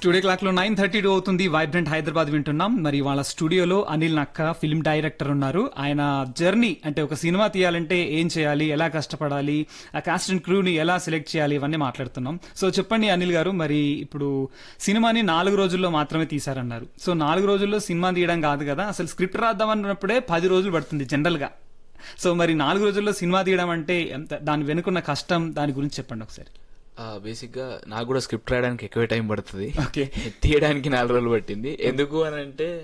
studio clock లో nine thirty two అవుతుంది vibrant Hyderabad వింటున్నాం మరి వాళ్ళ స్టూడియోలో అనిల్ నక్క ఫిల్మ్ డైరెక్టర్ ఉన్నారు ఆయన జర్నీ అంటే ఒక సినిమా తీయాలంటే ఏం చేయాలి ఎలా కష్టపడాలి ఆ కాస్ట్ అండ్ క్రూని ఎలా సెలెక్ట్ చేయాలి ఇవన్నీ మాట్లాడుతున్నాం సో చెప్పండి అనిల్ గారు మరి ఇప్పుడు సినిమాని నాలుగు రోజుల్లో మాత్రమే తీశారన్నారు సో నాలుగు రోజుల్లో సినిమా తీయడం కాదు కదా అసలు స్క్రిప్ట్ రాద్దాం అన్నప్పుడే పది రోజులు పడుతుంది జనరల్ గా సో మరి నాలుగు రోజుల్లో సినిమా తీయడం అంటే ఎంత దాని వెనుకున్న కష్టం దాని గురించి చెప్పండి ఒకసారి బేసిక్ గా నాకు కూడా స్క్రిప్ట్ రాయడానికి ఎక్కువ టైం పడుతుంది ఓకే తీయడానికి నాలుగు రోజులు పట్టింది ఎందుకు అని అంటే